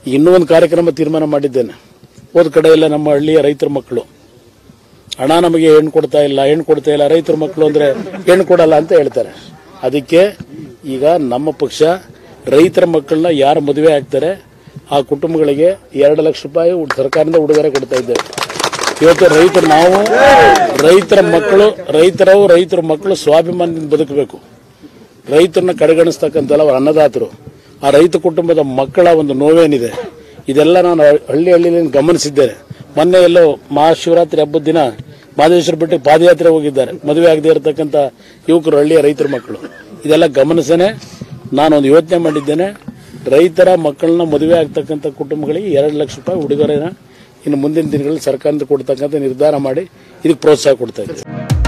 ಇನ್ನೂ ಒಂದು ಕಾರ್ಯಕ್ರಮ ತೀರ್ಮಾನ ಮಾಡಿದ್ದೇನೆ ಹೋದ ಕಡೆ ಎಲ್ಲ ನಮ್ಮ ಹಳ್ಳಿಯ ರೈತರ ಮಕ್ಕಳು ಹಣ ನಮಗೆ ಹೆಣ್ಣು ಕೊಡ್ತಾ ಇಲ್ಲ ಹೆಣ್ಣು ಕೊಡ್ತಾ ಇಲ್ಲ ರೈತರ ಮಕ್ಕಳು ಅಂದ್ರೆ ಹೆಣ್ಣು ಕೊಡಲ್ಲ ಅಂತ ಹೇಳ್ತಾರೆ ಅದಕ್ಕೆ ಈಗ ನಮ್ಮ ಪಕ್ಷ ರೈತರ ಮಕ್ಕಳನ್ನ ಯಾರು ಮದುವೆ ಆಗ್ತಾರೆ ಆ ಕುಟುಂಬಗಳಿಗೆ ಎರಡು ಲಕ್ಷ ರೂಪಾಯಿ ಉಡ್- ಸರ್ಕಾರದಿಂದ ಉಡುಗೊರೆ ಕೊಡ್ತಾ ಇದ್ದೇವೆ ಇವತ್ತು ರೈತರು ನಾವು ರೈತರ ಮಕ್ಕಳು ರೈತರವು ರೈತರ ಮಕ್ಕಳು ಸ್ವಾಭಿಮಾನದಿಂದ ಬದುಕಬೇಕು ರೈತರನ್ನ ಕಡೆಗಣಿಸ್ತಕ್ಕಂಥಲ್ಲ ಅವರ ಅನ್ನದಾತರು ಆ ರೈತ ಕುಟುಂಬದ ಮಕ್ಕಳ ಒಂದು ನೋವೇನಿದೆ ಇದೆಲ್ಲ ನಾನು ಹಳ್ಳಿ ಹಳ್ಳಿಯಲ್ಲಿ ಗಮನಿಸಿದ್ದೇನೆ ಮೊನ್ನೆ ಎಲ್ಲೋ ಮಹಾಶಿವರಾತ್ರಿ ಹಬ್ಬದ ದಿನ ಮಾದೇಶ್ವರ ಬೆಟ್ಟಕ್ಕೆ ಪಾದಯಾತ್ರೆ ಹೋಗಿದ್ದಾರೆ ಮದುವೆ ಆಗದೆ ಇರತಕ್ಕಂಥ ಯುವಕರು ಹಳ್ಳಿಯ ರೈತರ ಮಕ್ಕಳು ಇದೆಲ್ಲ ಗಮನಿಸನೆ ನಾನೊಂದು ಯೋಚನೆ ಮಾಡಿದ್ದೇನೆ ರೈತರ ಮಕ್ಕಳನ್ನ ಮದುವೆ ಆಗ್ತಕ್ಕಂಥ ಕುಟುಂಬಗಳಿಗೆ ಎರಡು ಲಕ್ಷ ರೂಪಾಯಿ ಉಡುಗೊರೆನ ಇನ್ನು ಮುಂದಿನ ದಿನಗಳಲ್ಲಿ ಸರ್ಕಾರದಿಂದ ಕೊಡ್ತಕ್ಕಂಥ ನಿರ್ಧಾರ ಮಾಡಿ ಇದಕ್ಕೆ ಪ್ರೋತ್ಸಾಹ ಕೊಡ್ತಾ ಇದ್ದೇವೆ